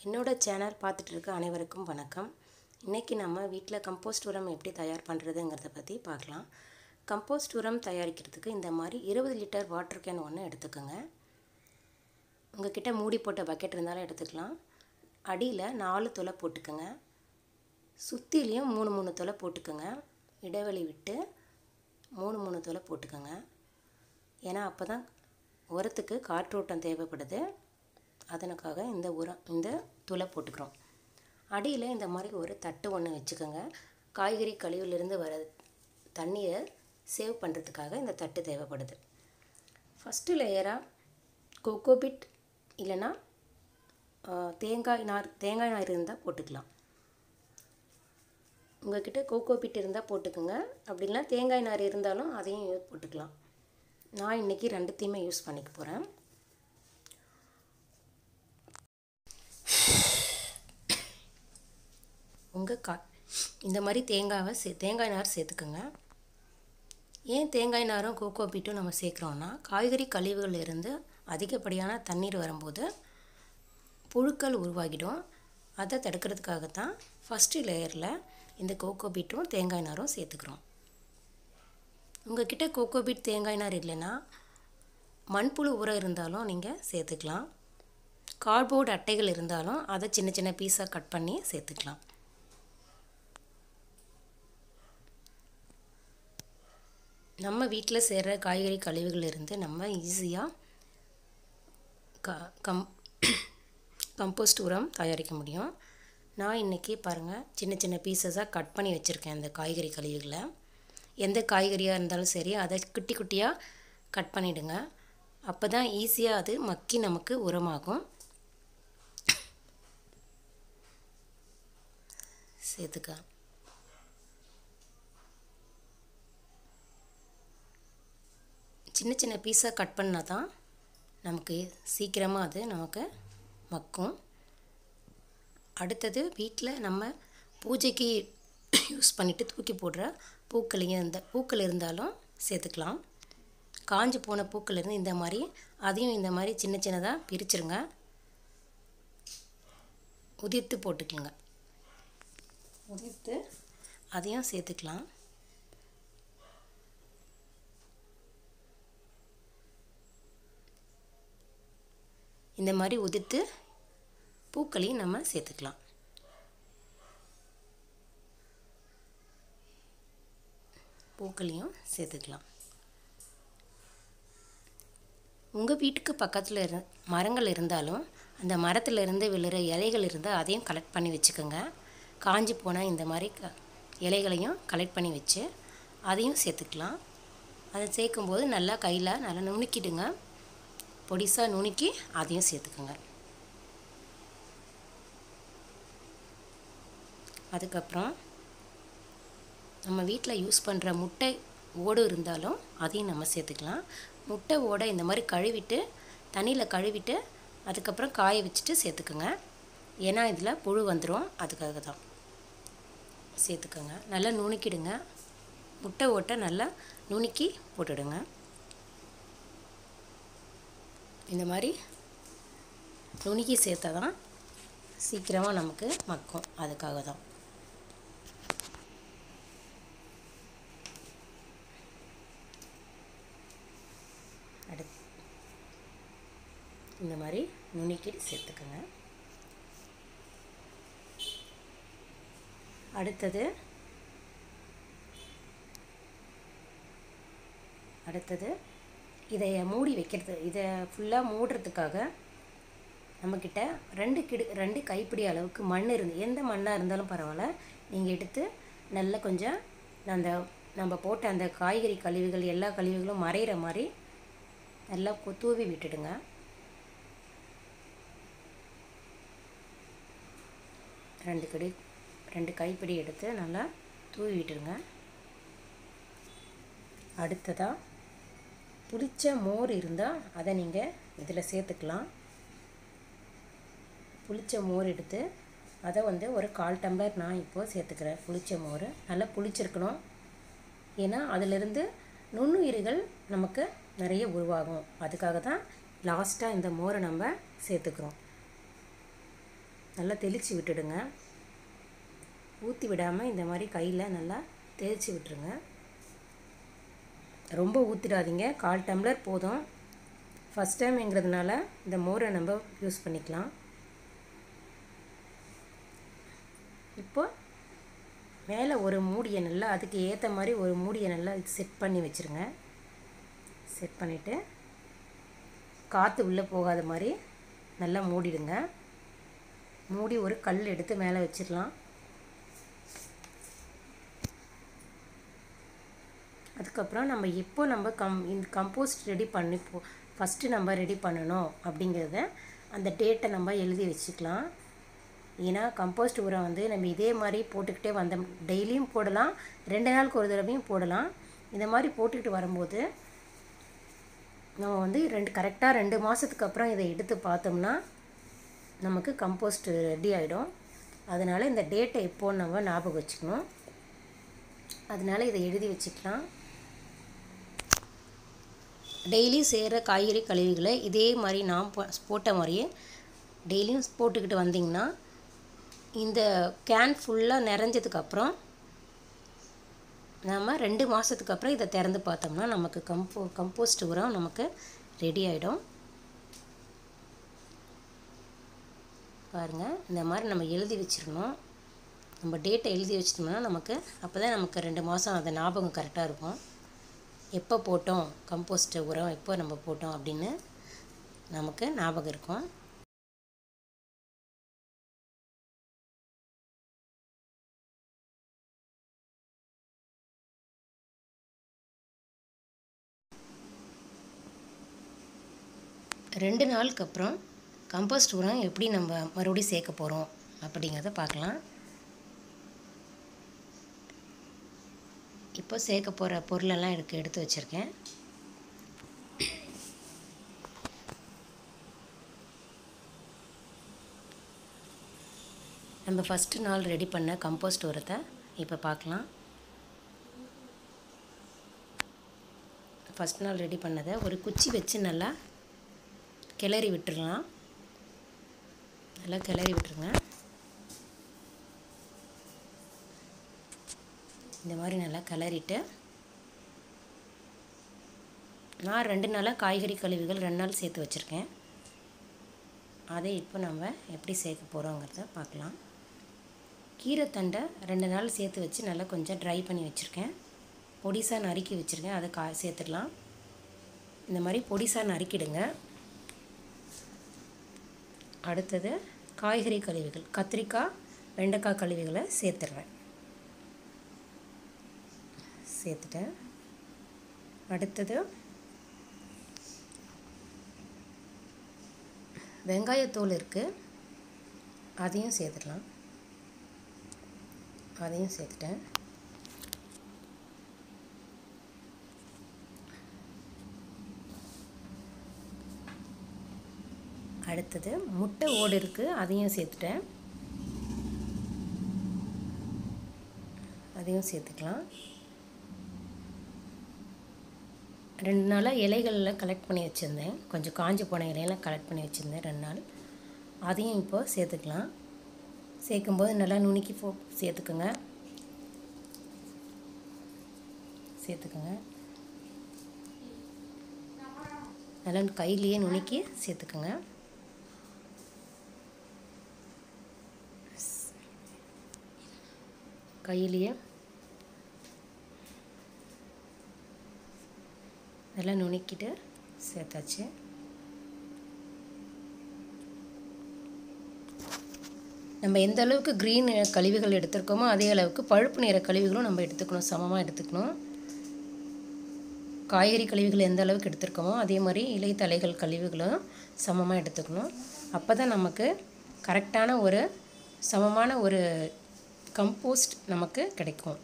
என்னோடய சேனல் பார்த்துட்டு இருக்க அனைவருக்கும் வணக்கம் இன்றைக்கி நம்ம வீட்டில் கம்போஸ்ட் உரம் எப்படி தயார் பண்ணுறதுங்கிறத பற்றி பார்க்கலாம் கம்போஸ்ட் உரம் தயாரிக்கிறதுக்கு இந்த மாதிரி இருபது லிட்டர் வாட்டர் கேன் ஒன்று எடுத்துக்கோங்க உங்ககிட்ட மூடி போட்ட பக்கெட் இருந்தாலும் எடுத்துக்கலாம் அடியில் நாலு தொலை போட்டுக்கோங்க சுற்றிலையும் மூணு மூணு தொலை போட்டுக்கோங்க இடைவெளி விட்டு மூணு மூணு தொலை போட்டுக்கோங்க ஏன்னா அப்போ தான் உரத்துக்கு காற்றோட்டம் தேவைப்படுது அதனுக்காக இந்த உரம் இந்த துளை போட்டுக்கிறோம் அடியில் இந்த மாதிரி ஒரு தட்டு ஒன்று வச்சுக்கோங்க காய்கறி கழிவுலேருந்து வர தண்ணியை சேவ் பண்ணுறதுக்காக இந்த தட்டு தேவைப்படுது ஃபஸ்ட்டு லேயராக கோகோபிட் இல்லைன்னா தேங்காய் நார் தேங்காய் நார் இருந்தால் போட்டுக்கலாம் உங்கள்கிட்ட கோகோபிட் இருந்தால் போட்டுக்கோங்க அப்படி இல்லைனா தேங்காய் நார் இருந்தாலும் அதையும் போட்டுக்கலாம் நான் இன்றைக்கி ரெண்டுத்தையுமே யூஸ் பண்ணிக்க போகிறேன் உங்கள் கா இந்த மாதிரி தேங்காவை சே தேங்காய் நார் சேர்த்துக்கோங்க ஏன் தேங்காய் நாரும் கோகோ பீட்டும் நம்ம சேர்க்குறோன்னா காய்கறி கழிவுகள் இருந்து அதிகப்படியான தண்ணீர் வரும்போது புழுக்கள் உருவாகிடும் அதை தடுக்கிறதுக்காகத்தான் ஃபஸ்ட்டு லேயரில் இந்த கோகோ பீட்டும் தேங்காய் நாரும் சேர்த்துக்கிறோம் உங்கள்கிட்ட கோகோ பீட் தேங்காய் நார் இல்லைன்னா மண்புழு உரம் இருந்தாலும் நீங்கள் சேர்த்துக்கலாம் கார்ட்போர்டு அட்டைகள் இருந்தாலும் அதை சின்ன சின்ன பீஸாக கட் பண்ணி சேர்த்துக்கலாம் நம்ம வீட்டில் சேர்கிற காய்கறி கழிவுகள் இருந்து நம்ம ஈஸியாக க கம் கம்போஸ்ட் உரம் தயாரிக்க முடியும் நான் இன்றைக்கி பாருங்கள் சின்ன சின்ன பீசஸாக கட் பண்ணி வச்சுருக்கேன் இந்த காய்கறி கழிவுகளை எந்த காய்கறியாக இருந்தாலும் சரி அதை குட்டி குட்டியாக கட் பண்ணிவிடுங்க அப்போ தான் ஈஸியாக அது மக்கி நமக்கு உரமாகும் சேர்த்துக்க சின்ன சின்ன பீஸாக கட் பண்ணால் தான் நமக்கு சீக்கிரமாக அது நமக்கு மக்கும் அடுத்தது வீட்டில் நம்ம பூஜைக்கு யூஸ் பண்ணிவிட்டு தூக்கி போடுற பூக்களையும் இருந்த பூக்கள் இருந்தாலும் சேர்த்துக்கலாம் காஞ்சி போன பூக்கள் இருந்து இந்த மாதிரி அதையும் இந்த மாதிரி சின்ன சின்னதாக பிரிச்சுருங்க உதிர்த்து போட்டுக்கோங்க உதிர்த்து அதையும் சேர்த்துக்கலாம் இந்த மாதிரி உதிர்த்து பூக்களையும் நம்ம சேர்த்துக்கலாம் பூக்களையும் சேர்த்துக்கலாம் உங்கள் வீட்டுக்கு பக்கத்தில் இரு மரங்கள் இருந்தாலும் அந்த மரத்தில் இருந்து விழுற இலைகள் இருந்தால் அதையும் கலெக்ட் பண்ணி வச்சுக்கோங்க காஞ்சி போன இந்த மாதிரி க இலைகளையும் கலெக்ட் பண்ணி வச்சு அதையும் சேர்த்துக்கலாம் அதை சேர்க்கும்போது நல்லா கையில் நல்லா நுணுக்கிடுங்க பொடிசாக நுணுக்கி அதையும் சேர்த்துக்கோங்க அதுக்கப்புறம் நம்ம வீட்டில் யூஸ் பண்ணுற முட்டை ஓடு இருந்தாலும் அதையும் நம்ம சேர்த்துக்கலாம் முட்டை ஓடை இந்த மாதிரி கழுவிட்டு தண்ணியில் கழுவிட்டு அதுக்கப்புறம் காய வச்சுட்டு சேர்த்துக்குங்க ஏன்னா இதில் புழு வந்துடும் அதுக்காக தான் சேர்த்துக்கோங்க நல்லா நுணுக்கிடுங்க முட்டை ஓட்டை நல்லா நுணுக்கி போட்டுடுங்க இந்த மாதிரி நுணுக்கி சேர்த்தா தான் சீக்கிரமாக நமக்கு மக்கும் அதுக்காக தான் அடுத்து இந்த மாதிரி நுணுக்கி சேர்த்துக்கோங்க அடுத்தது அடுத்தது இதை மூடி வைக்கிறது இதை ஃபுல்லாக மூடுறதுக்காக நம்மக்கிட்ட ரெண்டு கிடு ரெண்டு கைப்பிடி அளவுக்கு மண் இருந்து எந்த மண்ணாக இருந்தாலும் பரவாயில்ல நீங்கள் எடுத்து நல்லா கொஞ்சம் அந்த நம்ம போட்ட அந்த காய்கறி கழிவுகள் எல்லா கழிவுகளும் மறையிற மாதிரி நல்லா தூவி விட்டுடுங்க ரெண்டு கடி ரெண்டு கைப்பிடி எடுத்து நல்லா தூவி விட்டுருங்க அடுத்ததாக புளிச்ச மோர் இருந்தால் அதை நீங்கள் இதில் சேர்த்துக்கலாம் புளிச்ச மோர் எடுத்து அதை வந்து ஒரு கால் டம்ளர் நான் இப்போது சேர்த்துக்கிறேன் புளிச்ச மோர் நல்லா புளிச்சிருக்கணும் ஏன்னா அதிலிருந்து நுண்ணுயிர்கள் நமக்கு நிறைய உருவாகும் அதுக்காக தான் லாஸ்ட்டாக இந்த மோரை நம்ம சேர்த்துக்கிறோம் நல்லா தெளித்து விட்டுடுங்க ஊற்றி விடாமல் இந்த மாதிரி கையில் நல்லா தேய்ச்சி விட்டுருங்க ரொம்ப ஊற்றிடாதீங்க கால் டம்ளர் போதும் ஃபஸ்ட் டைம்ங்கிறதுனால இந்த மோரை நம்ம யூஸ் பண்ணிக்கலாம் இப்போ மேலே ஒரு மூடியை நல்லா அதுக்கு ஏற்ற மாதிரி ஒரு மூடியை நல்லா செட் பண்ணி வச்சுருங்க செட் பண்ணிவிட்டு காற்று உள்ளே போகாத மாதிரி நல்லா மூடிடுங்க மூடி ஒரு கல் எடுத்து மேலே வச்சிடலாம் அதுக்கப்புறம் நம்ம எப்போ நம்ம கம் இந்த கம்போஸ்ட் ரெடி பண்ணி போ ஃபஸ்ட்டு நம்ம ரெடி பண்ணணும் அப்படிங்கிறத அந்த டேட்டை நம்ம எழுதி வச்சுக்கலாம் ஏன்னா கம்போஸ்ட் உரம் வந்து நம்ம இதே மாதிரி போட்டுக்கிட்டே வந்த டெய்லியும் போடலாம் ரெண்டு நாளுக்கு ஒரு தடவையும் போடலாம் இந்த மாதிரி போட்டுக்கிட்டு வரும்போது நம்ம வந்து ரெண்டு கரெக்டாக ரெண்டு மாதத்துக்கு அப்புறம் இதை எடுத்து பார்த்தோம்னா நமக்கு கம்போஸ்ட் ரெடி ஆகிடும் அதனால் இந்த டேட்டை எப்போது நம்ம ஞாபகம் வச்சுக்கணும் அதனால் இதை எழுதி வச்சுக்கலாம் டெய்லி செய்கிற காய்கறி கழிவுகளை இதே மாதிரி நான் போட்ட மாதிரியே டெய்லியும் போட்டுக்கிட்டு வந்திங்கன்னா இந்த கேன் ஃபுல்லாக நிறைஞ்சதுக்கப்புறம் நாம் ரெண்டு மாதத்துக்கு அப்புறம் இதை திறந்து பார்த்தோம்னா நமக்கு கம்போ கம்போஸ்ட் உரம் நமக்கு ரெடி ஆகிடும் பாருங்கள் இந்த மாதிரி நம்ம எழுதி வச்சிடணும் நம்ம டேட்டை எழுதி வச்சிட்டோம்னா நமக்கு அப்போ தான் நமக்கு ரெண்டு மாதம் அந்த ஞாபகம் கரெக்டாக இருக்கும் எப்போ போட்டோம் கம்போஸ்ட் உரம் எப்போ நம்ம போட்டோம் அப்படின்னு நமக்கு ஞாபகம் இருக்கும் ரெண்டு நாளுக்கு அப்புறம் கம்போஸ்ட் உரம் எப்படி நம்ம மறுபடியும் சேர்க்க போகிறோம் அப்படிங்கிறத பார்க்கலாம் இப்போ சேர்க்க போகிற பொருளெல்லாம் எடுக்க எடுத்து வச்சுருக்கேன் நம்ம ஃபஸ்ட்டு நாள் ரெடி பண்ண கம்போஸ்ட் உரத்தை இப்போ பார்க்கலாம் ஃபஸ்ட் நாள் ரெடி பண்ணதை ஒரு குச்சி வச்சு நல்லா கிளறி விட்டுடலாம் நல்லா கிளறி விட்டுருங்க இந்த மாதிரி நல்லா கிளறிட்டு நான் ரெண்டு நாளாக காய்கறி கழிவுகள் ரெண்டு நாள் சேர்த்து வச்சுருக்கேன் அதை இப்போ நம்ம எப்படி சேர்க்க போகிறோங்கிறத பார்க்கலாம் கீரைத்தண்டை ரெண்டு நாள் சேர்த்து வச்சு நல்லா கொஞ்சம் ட்ரை பண்ணி வச்சுருக்கேன் பொடிசாக நறுக்கி வச்சுருக்கேன் அதை கா சேர்த்துடலாம் இந்த மாதிரி பொடிசாக நறுக்கிடுங்க அடுத்தது காய்கறி கழிவுகள் கத்திரிக்காய் வெண்டைக்காய் கழிவுகளை சேர்த்துடுறேன் சேர்த்துட்டேன் அடுத்தது வெங்காயத்தோல் இருக்குது அதையும் சேர்த்துடலாம் அதையும் சேர்த்துட்டேன் அடுத்தது முட்டை ஓடு இருக்குது அதையும் சேர்த்துட்டேன் அதையும் சேர்த்துக்கலாம் ரெண்டு நாளாக இலைகளில் கலெக்ட் பண்ணி வச்சுருந்தேன் கொஞ்சம் காஞ்சி போன இலையெல்லாம் கலெக்ட் பண்ணி வச்சுருந்தேன் ரெண்டு நாள் அதையும் இப்போது சேர்த்துக்கலாம் சேர்க்கும்போது நல்லா நுணுக்கி போ சேர்த்துக்குங்க சேர்த்துக்குங்க நல்லா கையிலேயே நுணுக்கி சேர்த்துக்குங்க கையிலேயே நல்லா நுணுக்கிட்டு சேர்த்தாச்சு நம்ம எந்த அளவுக்கு க்ரீன் கழிவுகள் எடுத்திருக்கோமோ அதே அளவுக்கு பழுப்பு நிற கழிவுகளும் நம்ம எடுத்துக்கணும் சமமாக எடுத்துக்கணும் காய்கறி கழிவுகள் எந்த அளவுக்கு எடுத்திருக்கோமோ அதே மாதிரி இலைத்தலைகள் கழிவுகளும் சமமாக எடுத்துக்கணும் அப்போ தான் நமக்கு கரெக்டான ஒரு சமமான ஒரு கம்போஸ்ட் நமக்கு கிடைக்கும்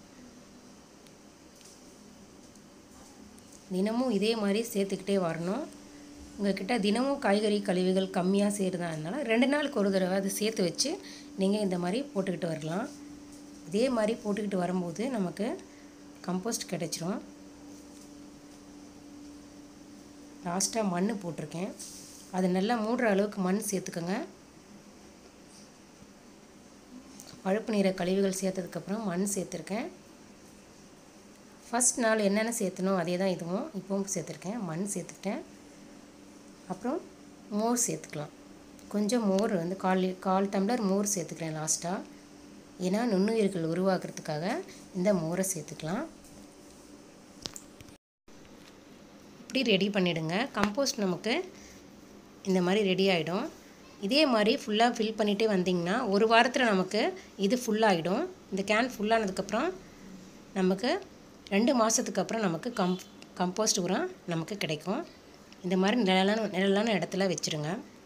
தினமும் இதே மாதிரி சேர்த்துக்கிட்டே வரணும் உங்கள்கிட்ட தினமும் காய்கறி கழிவுகள் கம்மியாக செய்கிறதா இருந்தாலும் ரெண்டு நாளுக்கு ஒரு தடவை அதை சேர்த்து வச்சு நீங்கள் இந்த மாதிரி போட்டுக்கிட்டு வரலாம் இதே மாதிரி போட்டுக்கிட்டு வரும்போது நமக்கு கம்போஸ்ட் கிடச்சிரும் லாஸ்ட்டாக மண் போட்டிருக்கேன் அது நல்லா மூடுற அளவுக்கு மண் சேர்த்துக்கோங்க பழுப்பு நிற கழிவுகள் சேர்த்ததுக்கப்புறம் மண் சேர்த்துருக்கேன் ஃபஸ்ட் நாள் என்னென்ன சேர்த்தனோ அதே தான் இதுவும் இப்போவும் சேர்த்துருக்கேன் மண் சேர்த்துக்கிட்டேன் அப்புறம் மோர் சேர்த்துக்கலாம் கொஞ்சம் மோர் வந்து கால் கால் டம்ளர் மோர் சேர்த்துக்கிறேன் லாஸ்ட்டாக ஏன்னா நுண்ணுயிர்கள் உருவாக்குறதுக்காக இந்த மோரை சேர்த்துக்கலாம் இப்படி ரெடி பண்ணிவிடுங்க கம்போஸ்ட் நமக்கு இந்த மாதிரி ரெடி ஆகிடும் இதே மாதிரி ஃபுல்லாக ஃபில் பண்ணிகிட்டே வந்திங்கன்னா ஒரு வாரத்தில் நமக்கு இது ஃபுல்லாகிடும் இந்த கேன் ஃபுல்லானதுக்கப்புறம் நமக்கு ரெண்டு மாதத்துக்கு அப்புறம் நமக்கு கம் கம்போஸ்ட் உரம் நமக்கு கிடைக்கும் இந்த மாதிரி நிழலான நிழலான இடத்துல வச்சுருங்க